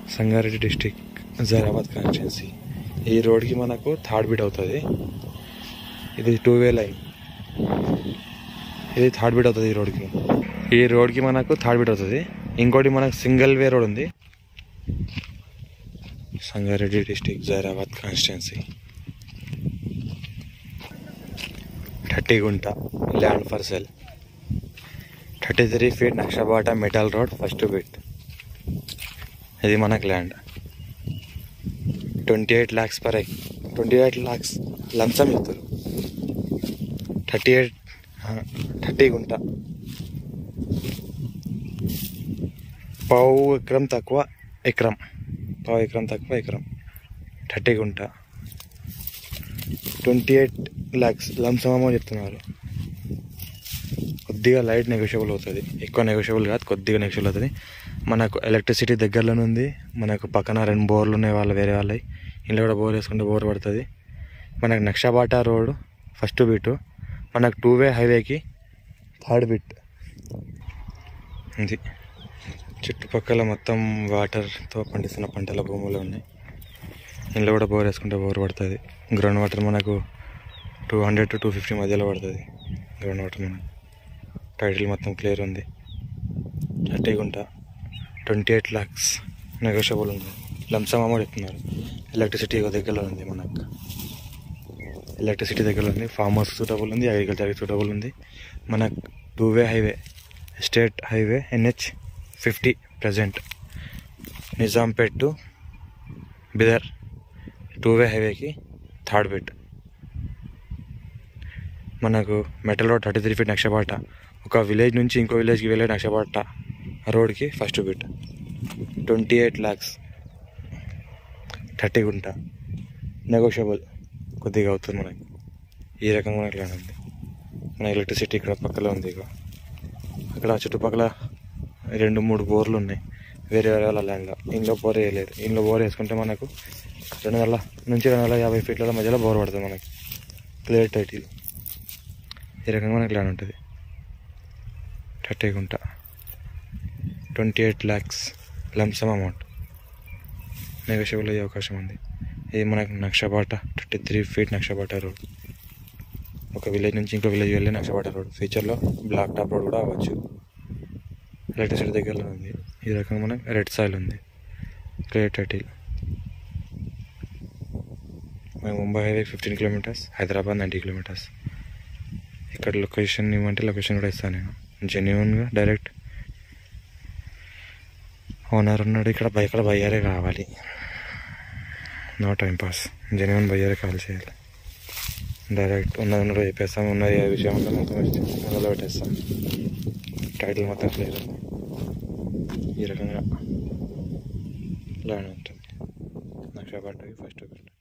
Sangareddy district Zaheerabad constituency ఈ రోడ్కి మనకు థర్డ్ బీట్ అవుతుంది ఇది టూ వే లైన్ ఇది థర్డ్ బీట్ అవుతుంది ఈ రోడ్కి ఈ రోడ్కి మనకు థర్డ్ బీట్ అవుతుంది ఇంకోటి మనకు సింగిల్ వే రోడ్ ఉంది Sangareddy district Zaheerabad constituency thirty gunta land for sale thirty three feet నక్షబాట మెటల్ రోడ్ ఫస్ట్ బిట్ ఇది మనకు land twenty eight lakhs per twenty eight lakhs లంచం ఇస్తారు థర్టీ ఎయిట్ థర్టీ గుంట పావు ఎకరం తక్కువ ఎకరం పావు ఎకరం తక్కువ ఎకరం thirty gunta twenty eight lakhs లంసమో చెప్తున్నారు కొద్దిగా లైట్ నెగోషియబుల్ అవుతుంది ఎక్కువ నెగోషియబుల్ కాదు కొద్దిగా నెగోషియబుల్ అవుతుంది మనకు ఎలక్ట్రిసిటీ దగ్గరలోనే ఉంది మనకు పక్కన రెండు బోర్లు ఉన్నాయి వాళ్ళ వేరే వాళ్ళవి ఇంట్లో కూడా బోర్ వేసుకుంటే బోర్ పడుతుంది మనకు నక్షబాట రోడ్ ఫస్ట్ బిట్ మనకు టూ వే హైవేకి థర్డ్ బిట్ ఇది చుట్టుపక్కల మొత్తం వాటర్తో పండిస్తున్న పంటల భూములు ఉన్నాయి ఇంట్లో కూడా బోర్ వేసుకుంటే బోర్ పడుతుంది గ్రౌండ్ వాటర్ మనకు two hundred to two fifty మధ్యలో పడుతుంది గ్రౌండ్ వాటర్ మనకు టైటిల్ మొత్తం క్లియర్ ఉంది thirty gunta twenty eight lakhs negotiable ఉంది లంసమ్ అమౌంట్ చెప్తున్నారు ఎలక్ట్రిసిటీ దగ్గరలో ఉంది మనకు ఎలక్ట్రిసిటీ దగ్గరలో ఉంది ఫామ్ హౌస్ సూటబుల్ ఉంది అగ్రికల్చర్ సూటబుల్ ఉంది మనకు two way highway state highway NH fifty present Nizampet to Bidar two way హైవేకి థర్డ్ బిట్ మనకు metal road thirty three feet నక్షబాట ఒక విలేజ్ నుంచి ఇంకో విలేజ్కి వెళ్ళే నక్షబాట రోడ్కి first bit twenty eight lakhs thirty gunta negotiable కొద్దిగా అవుతుంది మనకి ఈ రకంగా మనకి ల్యాండ్ ఉంది మన ఎలక్ట్రిసిటీ ఇక్కడ పక్కలో ఉంది ఇక అక్కడ చుట్టుపక్కల రెండు మూడు బోర్లు ఉన్నాయి వేరే వేరే వాళ్ళ ల్యాండ్లో ఇంట్లో బోర్ వేయలేదు ఇంట్లో బోర్ వేసుకుంటే మనకు రెండు వందల నుంచి రెండు వందల యాభై ఫీట్ల మధ్యలో బోర్ పడుతుంది మనకి క్లియర్ టైటిల్ ఈ రకంగా మనకి ల్యాండ్ ఉంటుంది thirty gunta twenty eight lakhs lump sum amount negotiable అయ్యే అవకాశం ఉంది ఇది మనకు నక్షబాట థర్టీ త్రీ ఫీట్ నక్షబాట రోడ్ ఒక విలేజ్ నుంచి ఇంకో విలేజ్ వెళ్ళే నక్షబాట రోడ్ ఫ్యూచర్లో బ్లాక్ టాప్ రోడ్ కూడా అవ్వచ్చు ఎలక్ట్రిసిటీ దగ్గరలో ఉంది ఈ రకంగా మనకు రెడ్ సాయిల్ ఉంది క్లియర్ టైటిల్ మేము Mumbai highway fifteen kilometres Hyderabad ninety kilometres ఇక్కడ లొకేషన్ ఇవ్వమంటే లొకేషన్ కూడా ఇస్తాను నేను జెన్యున్గా డైరెక్ట్ ఓనర్ ఉన్నాడు ఇక్కడ బై ఇక్కడ బయ్యారే కావాలి నో టైం పాస్ జెన్యున్ బయ్యారే కాల్ చేయాలి డైరెక్ట్ ఉన్నది ఉన్నది చెప్పేస్తాం ఉన్నది ఏ విషయం ఉందో మొత్తం వచ్చి మొదలు పెట్టేస్తాం టైటిల్ మొత్తం క్లియర్ ఉంది ఈ రకంగా ల్యాండ్ ఉంటుంది నక్ష పడ్డకి ఫస్ట్